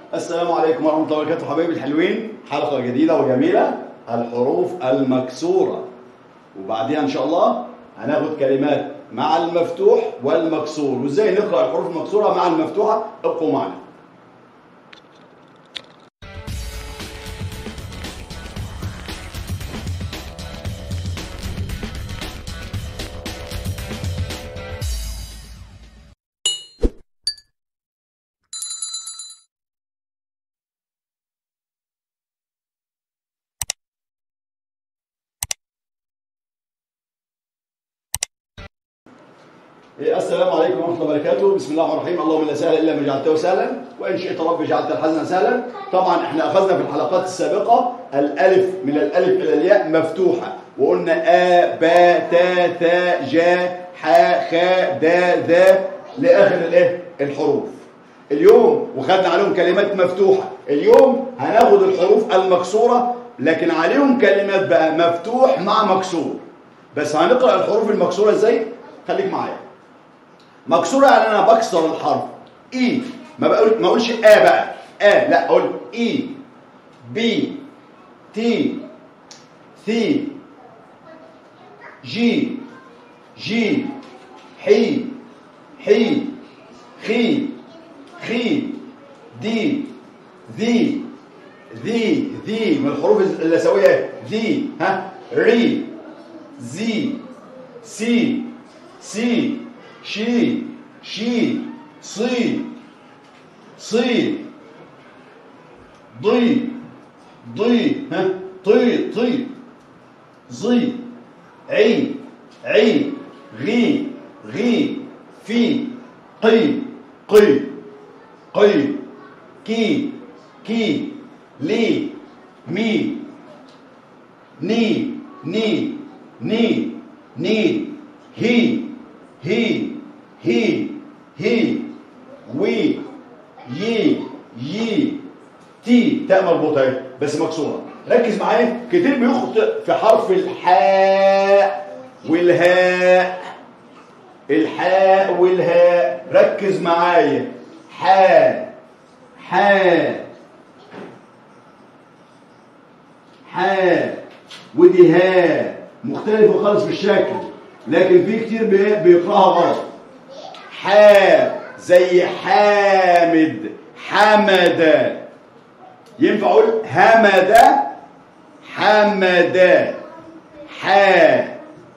السلام عليكم ورحمة الله وبركاته حبايبي الحلوين حلقة جديدة وجميلة الحروف المكسورة وبعديها إن شاء الله هناخد كلمات مع المفتوح والمكسور وإزاي نقرأ الحروف المكسورة مع المفتوحة ابقوا معنا السلام عليكم ورحمة الله وبركاته بسم الله الرحمن الرحيم اللهم لا سهل إلا ما جعلته سهلا وإن شئت رب جعلت الحزن سهلا طبعا احنا أخذنا في الحلقات السابقة الألف من الألف إلى الياء مفتوحة وقلنا آ با تا ثا جا حا خا دا ذا لآخر الإيه الحروف اليوم وخدنا عليهم كلمات مفتوحة اليوم هناخد الحروف المكسورة لكن عليهم كلمات بقى مفتوح مع مكسور بس هنقرأ الحروف المكسورة ازاي خليك معايا مكسورة يعني انا بكسر الحرف اي ما بقول ما اقولش ا بقى ا لا اقول اي بي تي ثي جي جي حي حي خي خي دي ذي ذي ذي من الحروف اللثويه ذي ها ري زي سي سي شي شي صي صي ضي ضي ها طي طي زي عي عي غي غي في قي قي قي كي كي لي مي ني ني ني ني هي هي هي هي وي يي يي تي تاء مربوطه اهي بس مكسوره ركز معايا كتير بيخطئ في حرف الحاء والهاء الحاء والهاء ركز معايا حاء حاء حاء ودي هاء مختلفه خالص في الشكل لكن في كتير بيقراها غلط حا زي حامد حمد ينفع اقول همد حمد حا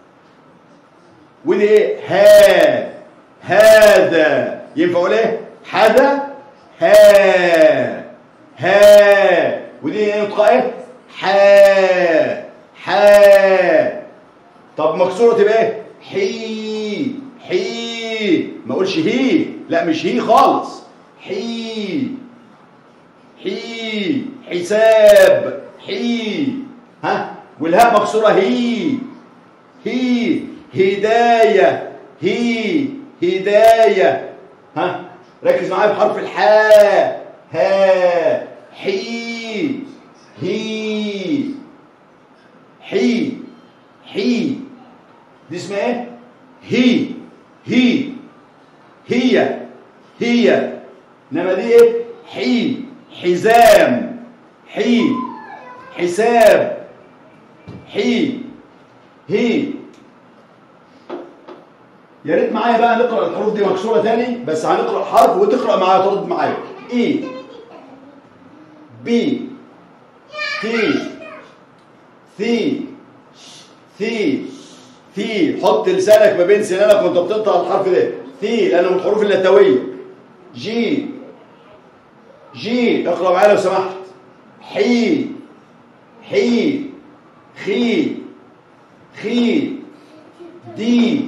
ودي ايه ها هذا ينفع اقول ايه حدا ها ها ودي ينطق ايه حا حا طب مكسوره تبقى ايه حي حي ما اقولش هي لا مش هي خالص حي حي حساب حي ها والهاء مكسوره هي هي هدايه هي هدايه ها ركز معايا بحرف الحاء ها حي هي حي حي دي اسمها ايه هي هي هي هي انما دي ايه حي حزام حي حساب حي هي يا ريت معايا بقى نقرا الحروف دي مكسوره تاني بس هنقرا حرف وتقرا معايا ترد معايا اي بي تي ثي ثي ثي حط لسانك ما بين سنانك وانت بتنطق الحرف ده ثي لانه من الحروف اللتويه جي جي اقرا معايا لو سمحت حي حي خي خي دي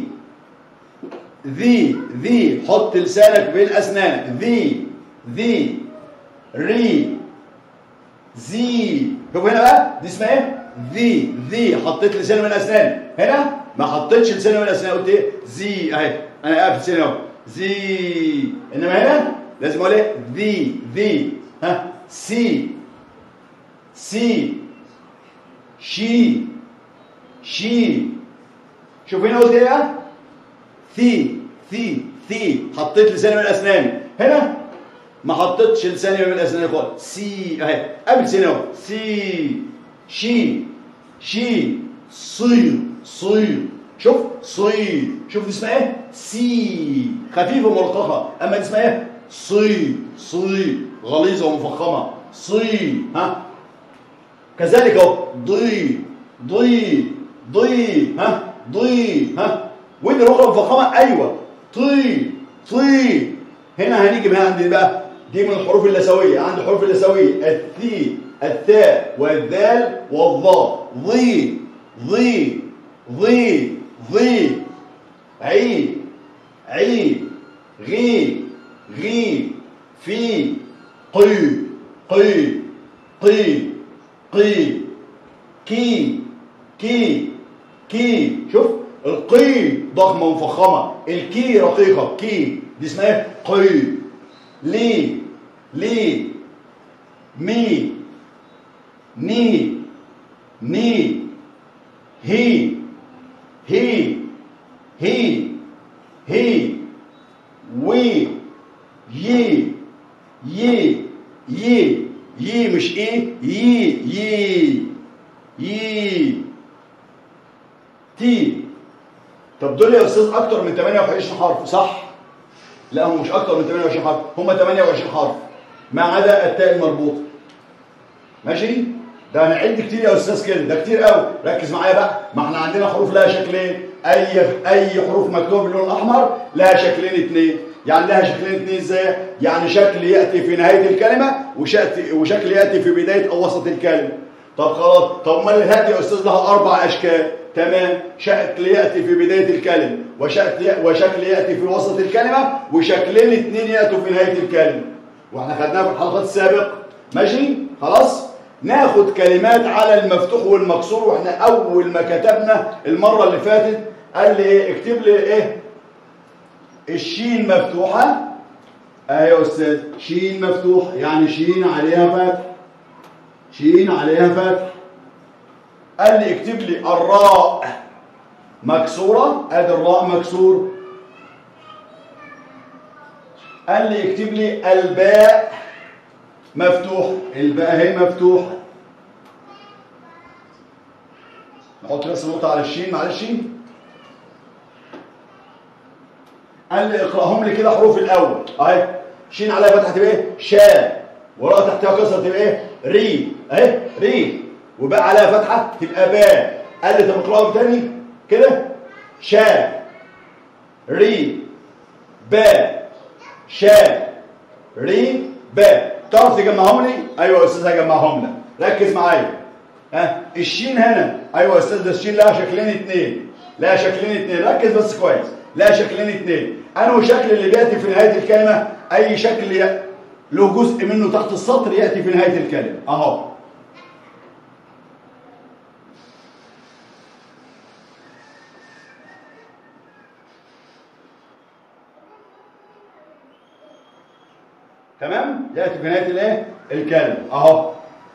ذي ذي حط لسانك بين اسنانك ذي ذي ري زي شوف هنا بقى دي اسمها ايه ذي ذي حطيت لساني من اسناني هنا ما حطيتش لساني من اسناني قلت ايه زي اهي انا قافل لساني اهو زي انما هنا لازم اقول ايه ذي ذي ها سي سي شي شي شوف هنا قلت ايه ثي ثي ثي حطيت لساني من اسناني هنا ما حطيتش لساني ما بين اسناني خالص سي اهي قبل سنه اهو سي شي شي صي صي شوف صي شوف دي اسمها ايه سي خفيفه مرققه اما دي اسمها ايه صي صي غليظه ومفخمه صي ها كذلك اهو ضي ضي ضي ها ضي ها ودي الاخرى مفخمه ايوه طي طي هنا هنيجي بقى عند بقى دي من الحروف اللثويه عند الحروف اللثويه الثي الثاء والذال والظاء ضي ضي ضي ضي عي عي غي غي في قي قي قي قي كي كي كي شوف القي ضخمه ومفخمه الكي رقيقه كي دي اسمها ايه قي لي لي مي ني ني هي هي هي هي وي يي يي يي يي مش ايه يي يي يي تي طب دول يا استاذ اكتر من 28 حرف صح لا هم مش اكتر من 28 حرف هم 28 حرف ما عدا التاء المربوطه ماشي ده هنعد كتير يا استاذ كده ده كتير قوي ركز معايا بقى ما احنا عندنا حروف لها شكلين اي اي حروف مكتوبه باللون الاحمر لها شكلين اثنين يعني لها شكلين اثنين ازاي يعني شكل ياتي في نهايه الكلمه وشكل وشكل ياتي في بدايه او وسط الكلمه طب خلاص طب امال الهادي يا استاذ لها اربع اشكال تمام شكل ياتي في بدايه الكلمه وشكل وشكل ياتي في وسط الكلمه وشكلين اثنين ياتوا في نهايه الكلمه واحنا خدناها في الحلقات السابقه ماشي خلاص ناخد كلمات على المفتوح والمكسور واحنا اول ما كتبنا المره اللي فاتت قال لي ايه اكتب لي ايه الشين مفتوحه ايوه يا استاذ شين مفتوح يعني شين عليها فتح شين عليها فتح قال لي اكتب لي الراء مكسوره ادي الراء مكسور قال لي اكتب لي الباء مفتوح الباء اهي مفتوحه نحط بس نقطه على الشين معلش قال لي اقراهم لي كده حروف الاول اهي شين عليها فتحه تبقى ايه شاء وراء تحتها كسره تبقى ايه ري اهي ري وباء عليها فتحه تبقى باء قال لي طب اقراهم تاني كده شاء ري باء شاء ري باء تعرف تجمعهم لي ايوه يا استاذ هجمعهم لك ركز معايا ها الشين هنا ايوه يا استاذ ده الشين لها شكلين اتنين لها شكلين اتنين ركز بس كويس لها شكلين اتنين انه شكل اللي بياتي في نهايه الكلمه اي شكل ي... له جزء منه تحت السطر ياتي في نهايه الكلمه اهو تمام ياتي في نهايه الايه الكلمه اهو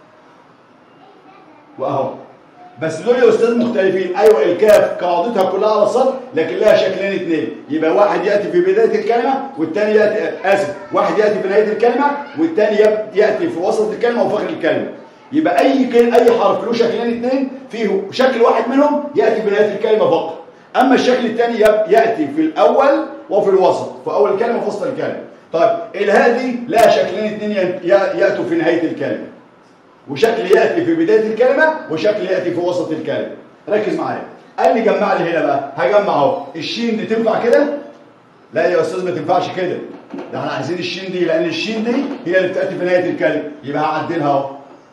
واهو بس دول يا استاذ مختلفين ايوه الكاف قاعدتها كلها على السطر لكن لها شكلين اثنين يبقى واحد ياتي في بدايه الكلمه والثاني ياتي اسف واحد ياتي في نهايه الكلمه والثاني ياتي في وسط الكلمه وفي اخر الكلمه يبقى اي كل اي حرف له شكلين اثنين فيه شكل واحد منهم ياتي في نهايه الكلمه فقط اما الشكل الثاني ياتي في الاول وفي الوسط في اول الكلمه وفي وسط الكلمه طيب الهادي لها شكلين اثنين ياتوا في نهايه الكلمه وشكل ياتي في بدايه الكلمه وشكل ياتي في وسط الكلمه ركز معايا قال لي جمع لي هنا بقى هجمع اهو الشين دي تنفع كده لا يا استاذ ما تنفعش كده ده احنا عايزين الشين دي لان الشين دي هي اللي بتاتي في نهايه الكلمه يبقى هعدلها اهو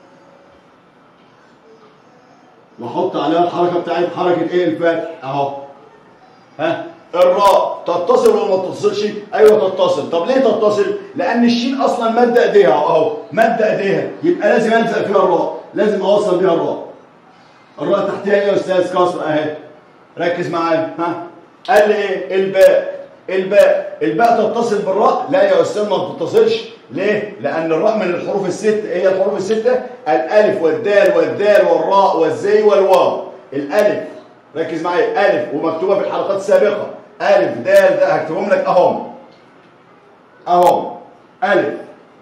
واحط عليها الحركه بتاعت حركه ايه الفتح اهو ها الراء تتصل ولا ما تتصلش ايوه تتصل طب ليه تتصل لان الشين اصلا مد ايديها اهو مد ايديها يبقى لازم الزق فيها الراء لازم اوصل بيها الراء الراء تحتها ايه يا استاذ كسر اهي ركز معايا ها قال لي ايه الباء الباء الباء تتصل بالراء لا يا استاذ ما بتتصلش ليه لان الراء من الحروف الست هي الحروف السته الالف والدال والذال والراء والزي والواو الالف ركز معايا الف ومكتوبه في الحلقات السابقه ألف دال ده هكتبهم لك أهم أهم ألف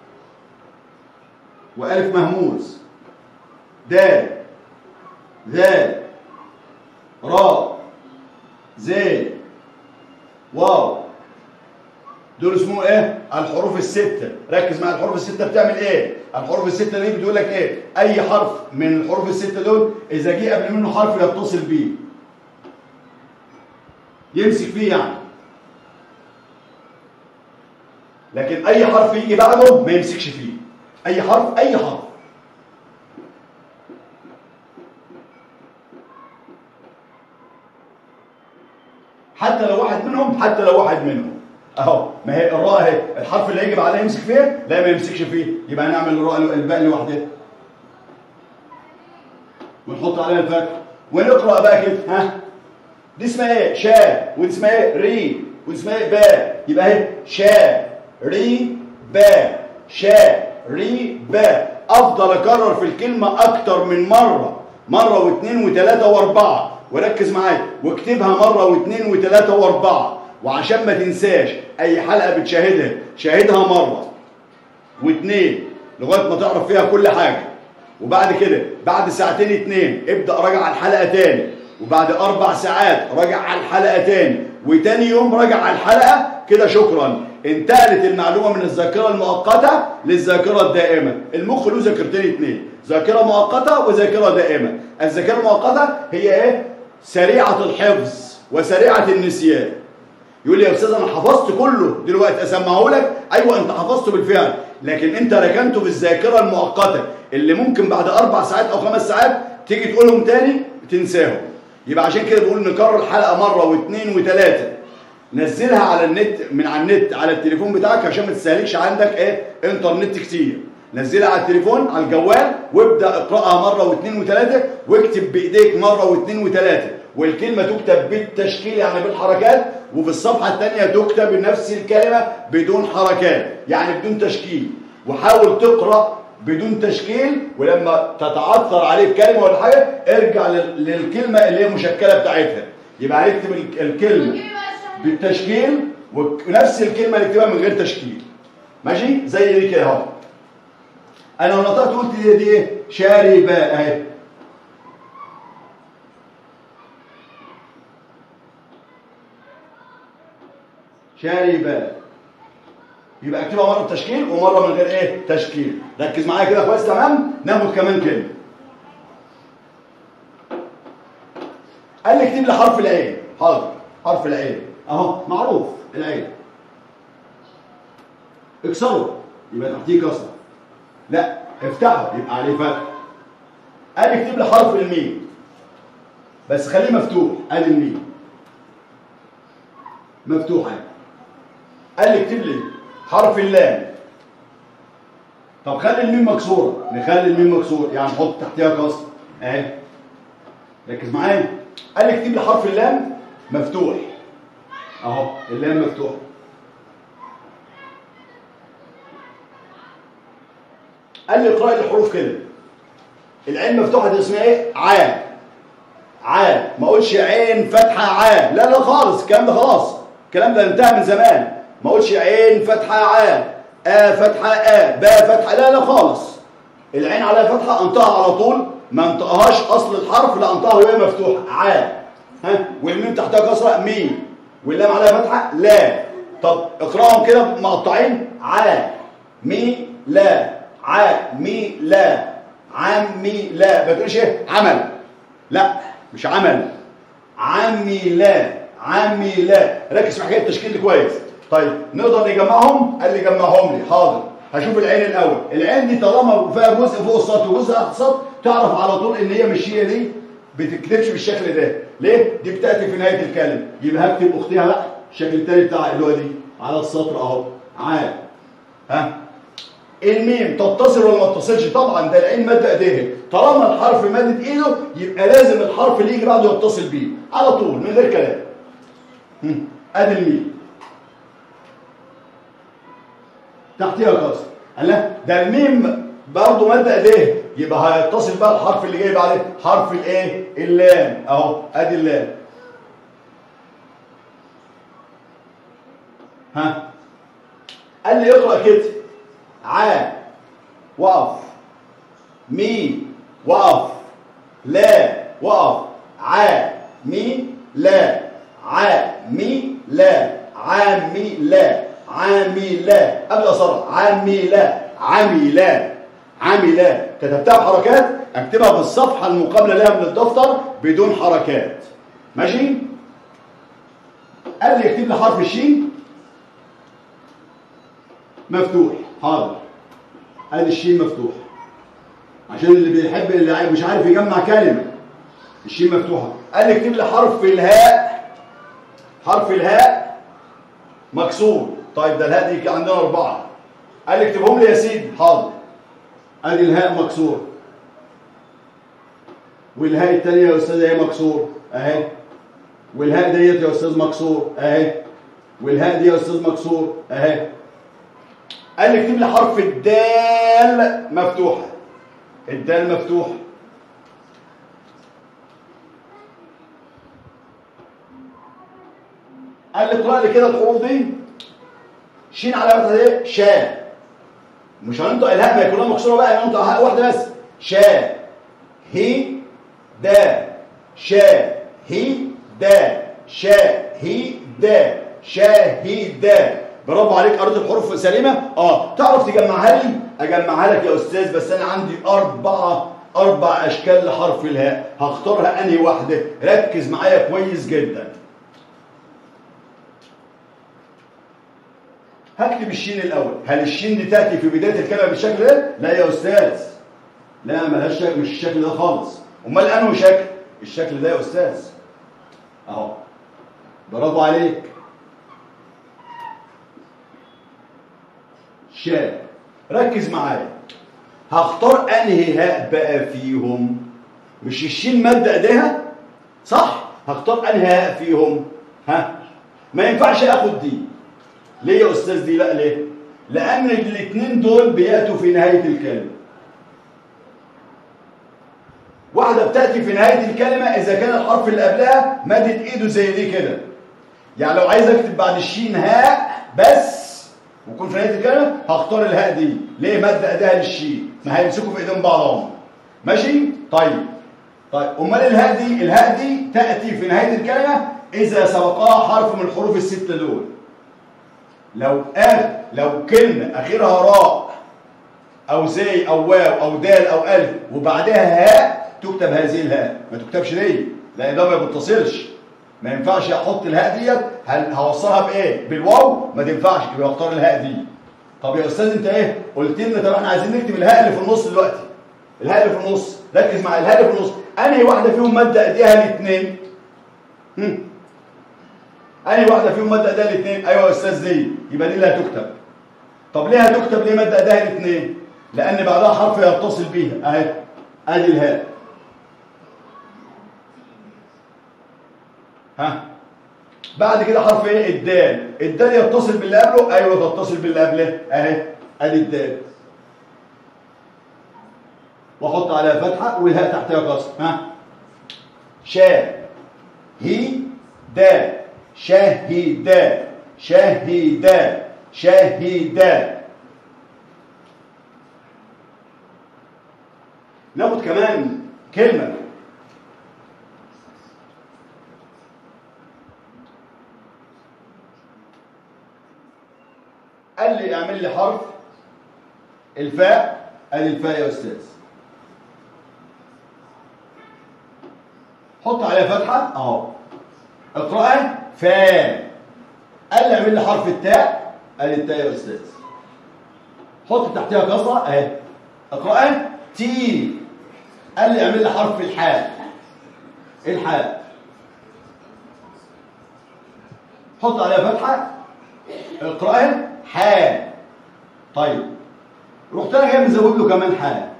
والف مهموس دال ذال راء زين واو دول اسمهم ايه الحروف الستة ركز مع الحروف الستة بتعمل ايه الحروف الستة دي بتقول لك ايه اي حرف من الحروف الستة دول اذا جه قبل منه حرف يتصل بيه يمسك فيه يعني لكن اي حرف يجي بعده ما يمسكش فيه اي حرف اي حرف حتى لو واحد منهم حتى لو واحد منهم اهو ما هي الراء اهي الحرف اللي هيجي بعدها يمسك فيه لا ما يمسكش فيه يبقى نعمل الراء الباء لوحدها ونحط عليها الفتح ونقرا بقى كده ها دي اسمها ايه شا ودي اسمها ايه ري ودي اسمها ايه با يبقى اهي شا ري با شا ري با افضل اكرر في الكلمه اكتر من مره مره واثنين وثلاثه واربعه وركز معايا واكتبها مره واثنين وثلاثه واربعه وعشان ما تنساش اي حلقه بتشاهدها شاهدها مره واثنين لغايه ما تعرف فيها كل حاجه وبعد كده بعد ساعتين اتنين ابدا راجع على الحلقه تاني وبعد اربع ساعات راجع على الحلقه تاني وتاني يوم راجع على الحلقه كده شكرا انتقلت المعلومه من الذاكره المؤقته للذاكره الدائمه المخ له ذاكرتين اتنين ذاكره مؤقته وذاكره دائمه الذاكره المؤقته هي ايه سريعه الحفظ وسريعه النسيان يقول لي يا استاذ انا حفظت كله دلوقتي اسمعه لك ايوه انت حفظته بالفعل لكن انت ركنته في الذاكره المؤقته اللي ممكن بعد اربع ساعات او خمس ساعات تيجي تقولهم تاني تنساهم يبقى عشان كده بقول نكرر الحلقه مره واثنين وثلاثه نزلها على النت من على النت على التليفون بتاعك عشان ما تستهلكش عندك ايه انترنت كتير نزلها على التليفون على الجوال وابدا اقراها مره واثنين وثلاثه واكتب بايديك مره واثنين وثلاثه والكلمه تكتب بالتشكيل يعني بالحركات وفي الصفحه الثانيه تكتب نفس الكلمه بدون حركات يعني بدون تشكيل وحاول تقرا بدون تشكيل ولما تتعثر عليك كلمه ولا حاجه ارجع لل- للكلمه اللي هي مشكله بتاعتها يبقى هنكتب ال- الكلمه بالتشكيل ونفس الكلمه نكتبها من غير تشكيل ماشي زي دي كده اهو انا لو نطقت قلت دي, دي ايه شاربة اهي شاربة يبقى اكتبها مره بتشكيل ومره من غير ايه تشكيل ركز معايا كده كويس تمام ناخد كمان كلمه قال لي اكتب لي حرف العين حاضر حرف العين اهو معروف العين اكسره يبقى تحتيه كسره لا افتحه يبقى عليه فتح قال لي اكتب لي حرف الميم بس خليه مفتوح ادي الميم مفتوح اهي قال لي اكتب لي حرف اللام طب خلي الميم مكسوره نخلي الميم مكسور يعني نحط تحتها كسر اهي ركز معايا قال لي اكتب لي حرف اللام مفتوح اهو اللام مفتوح قال لي اقرا لي الحروف كده العين مفتوحه دي اسمها ايه عا عا ما اقولش عين فتحه عا لا لا خالص الكلام ده خلاص الكلام ده انتهى من زمان ما اقولش عين فتحه عا ا فتحه ا با فتحه لا لا خالص العين عليها فتحه انطقها على طول ما انطقهاش اصل الحرف لا انطقها وهي مفتوحه عا ها والميم تحتها كسره ميم واللام عليها فتحه لا طب اقراهم كده مقطعين ع مي لا ع مي لا عمي لا ما تقولش ايه عمل لا مش عمل عمي لا عمي لا ركز في حكايه التشكيل دي كويس طيب نقدر نجمعهم قال لي جمعهم لي حاضر هشوف العين الاول العين دي طالما فيها جزء فوق السطر وجزء تحت السطر تعرف على طول ان هي مش هي دي بتكتبش بالشكل ده ليه دي بتاتي في نهايه الكلمه يبقى هكتب اختها بقى الشكل التاني بتاعها اللي هو دي على السطر اهو عاد ها الميم تتصل ولا ما تتصلش طبعا ده العين مد ايديها طالما الحرف مدد ايده يبقى لازم الحرف اللي يجي بعده يتصل بيه على طول من غير كلام هم، ادي الميم تحتيها كسر قال لا ده الميم برضه مد ايديه يبقى هيتصل بقى الحرف اللي جاي بعدين حرف الايه اللام اهو ادي اللام ها قال لي اقرا كده ع وقف مي وقف لا وقف ع مي لا ع مي لا عامي لا عامي لا قبل اصرح عامي لا عامي لا عامي لا كتبتها بحركات اكتبها في الصفحه المقابله لها من الدفتر بدون حركات ماشي قال لي اكتب لي حرف الشين مفتوح حاضر ادي الشين مفتوح عشان اللي بيحب اللي مش عارف يجمع كلمه الشين مفتوحه قال لي اكتب لي حرف الهاء حرف الهاء مكسور طيب ده الهاء دي عندنا اربعه قال لي اكتبهم لي يا سيدي حاضر ادي الهاء مكسور والهاء الثانيه يا استاذ اهي مكسور اهي والهاء ديت يا استاذ مكسور اهي والهاء دي يا استاذ مكسور اهي قال لي اكتب لي حرف الدال مفتوحه الدال مفتوحه قال لي اقرا لي كده الحروف دي شين على فتحه ايه شاء مش هننطق الهاء ما هي كلها مكسوره بقى ننطق هاء واحده بس شاء هي دا شا هي دا شا هي دا شاهدة برافو عليك قريت الحروف سليمة اه تعرف تجمعها لي اجمعها لك يا استاذ بس انا عندي اربعة اربع اشكال لحرف الهاء هختارها انهي واحدة ركز معايا كويس جدا هكتب الشين الاول هل الشين دي تاتي في بداية الكلمة بالشكل ده لا يا استاذ لا ملهاش شكل مش الشكل ده خالص امال انه شكل الشكل ده يا استاذ اهو برافو عليك شاء ركز معايا هختار انهي هاء بقى فيهم مش الشين مادة ايديها صح هختار انهي هاء فيهم ها ما ينفعش اخد دي ليه يا استاذ دي لا ليه لان الاثنين دول بياتوا في نهايه الكلمه واحده بتاتي في نهايه الكلمه اذا كان الحرف اللي قبلها مادت ايده زي دي كده يعني لو عايز اكتب بعد الشين هاء بس ويكون في نهايه الكلمه هختار الهاء دي ليه مد اداها للشين ما هيمسكوا في ايدين بعضهم ماشي طيب طيب امال الهاء دي الهاء دي تاتي في نهايه الكلمه اذا سبقها حرف من الحروف السته دول لو قال لو كلمه اخرها راء او زي او واو او دال او الف وبعدها هاء تكتب هذه الهاء ما تكتبش دي لان ده ما بيتصلش ما ينفعش احط الهاء ديت هوصلها بايه بالواو ما تنفعش يبقى اختار الهاء دي طب يا استاذ انت ايه قلت لنا طب احنا عايزين نكتب الهاء اللي في النص دلوقتي الهاء اللي في النص ركز مع الهاء اللي في النص انهي واحده فيهم ماده اديها الاثنين انهي واحده فيهم ماده اديها الاثنين ايوه يا استاذ دي يبقى دي اللي هتكتب طب ليه هتكتب ليه ماده اديها الاثنين لان بعدها حرف يتصل بيها اهي ادي الهاء ها بعد كده حرف ايه الدال الدال يتصل باللي قبله ايوه تتصل باللي قبله اهي ادي الدال واحط عليها فتحه والهاء تحتها كسر ها شا هي دا شاهدا شاهدا شاهدا ناخد كمان كلمه قال لي اعمل لي حرف الفاء ادي الفاء يا استاذ حط عليها فتحه اهو اقراها فاء قال لي اعمل لي حرف التاء ادي التاء يا استاذ حط تحتها كسره اهي اقراها تي قال لي اعمل لي حرف الحاء الحاء حط عليها فتحه اقراها حاء طيب رحت انا جاي مزود له كمان حاء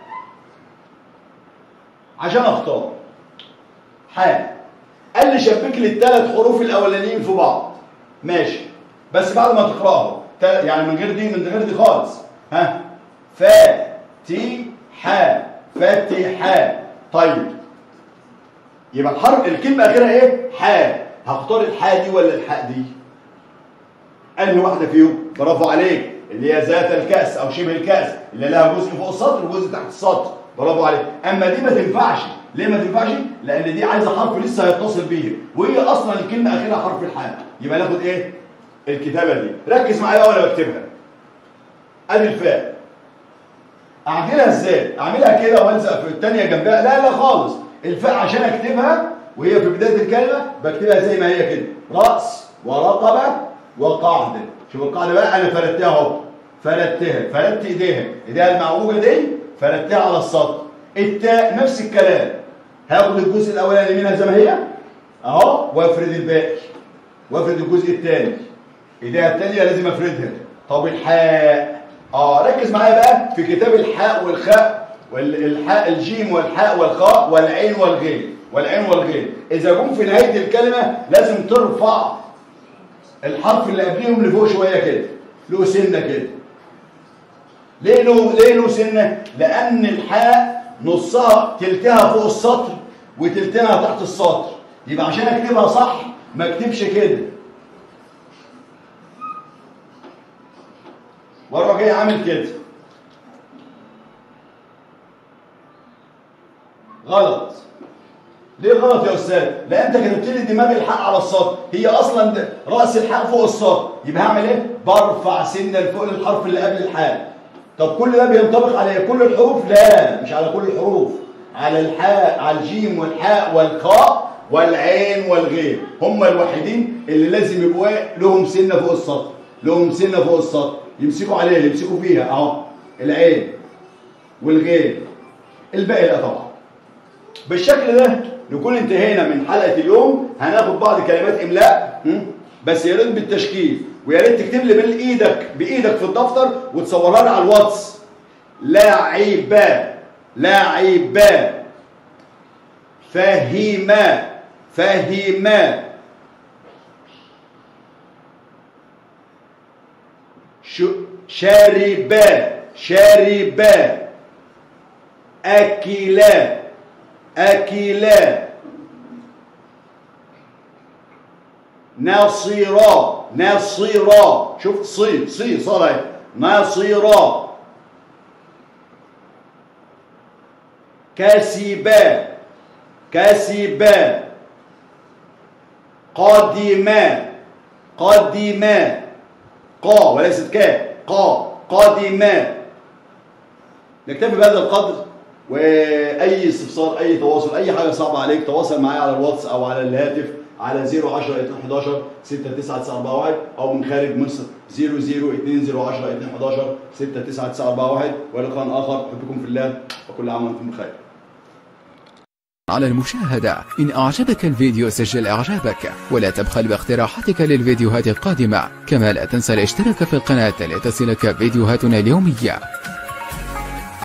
عشان اختار حاء قال لي شبك لي الثلاث حروف الاولانيين في بعض ماشي بس بعد ما تقراهم يعني من غير دي من غير دي خالص ها فا تي حاء فتحة طيب يبقى الحرف الكلمه اخرها ايه حاء هختار الحاء دي ولا الحاء دي انهي واحده فيهم برافو عليك اللي هي ذات الكأس أو شبه الكأس اللي لها جزء فوق السطر وجزء تحت السطر برافو عليك أما دي ما تنفعش ليه ما تنفعش؟ لأن دي عايزة حرف لسه هيتصل بيه وهي أصلا الكلمة آخرها حرف الحاء يبقى ناخد إيه؟ الكتابة دي ركز معايا وأنا بكتبها أدي الفاء أعدلها إزاي؟ أعملها كده وألزق في الثانية جنبها لا لا خالص الفاء عشان أكتبها وهي في بداية الكلمة بكتبها زي ما هي كده رأس ورقبة وقاعدة شوف القاعدة بقى أنا فردتها أهو فردتها فردت إيديها إيديها المعوجة دي فردتها على السطر التاء نفس الكلام هاخد الجزء الأولاني منها زي ما هي أهو وافرد الباقي وافرد الجزء الثاني إيديها الثانية لازم أفردها طب الحاء اه ركز معايا بقى في كتاب الحاء والخاء والحاء الجيم والحاء والخاء والعين والغين والعين والغين اذا جم في نهايه الكلمه لازم ترفع الحرف اللي قبليهم لفوق شويه كده له سنه كده ليه له ليه له سنه لان الحاء نصها تلتها فوق السطر وتلتها تحت السطر يبقى عشان اكتبها صح ما اكتبش كده واروح جاي عامل كده غلط ليه غلط يا استاذ لا انت كتبت لي دماغ الحق على السطر هي اصلا ده راس الحق فوق السطر يبقى هعمل ايه برفع سنه لفوق الحرف اللي قبل الحاء طب كل ده بينطبق على كل الحروف لا مش على كل الحروف على الحاء على الجيم والحاء والخاء والعين والغين هم الوحيدين اللي لازم يبقوا لهم سنه فوق السطر لهم سنه فوق السطر يمسكوا عليها يمسكوا فيها اهو العين والغين الباقي لا طبعا بالشكل ده نكون انتهينا من حلقه اليوم هناخد بعض كلمات املاء بس يا ريت بالتشكيل ويا ريت تكتب لي بايدك بايدك في الدفتر وتصورها لي على الواتس لاعبا لاعبا فهما فهما شاربا شاربا أكلا أكلا ناصرا ناصرا شوف صي صي صار اهي ناصرا كسبا كسبا قدما قدما قا وليست كا قا قادما نكتفي بهذا القدر واي استفسار اي تواصل اي حاجه صعبه عليك تواصل معايا على الواتس او على الهاتف على 010 211 69941 او من خارج مصر 00 2010 211 69941 ولقاء اخر احبكم في الله وكل عام وانتم بخير على المشاهدة إن أعجبك الفيديو سجل إعجابك ولا تبخل باقتراحاتك للفيديوهات القادمة كما لا تنسى الاشتراك في القناة لتصلك فيديوهاتنا اليومية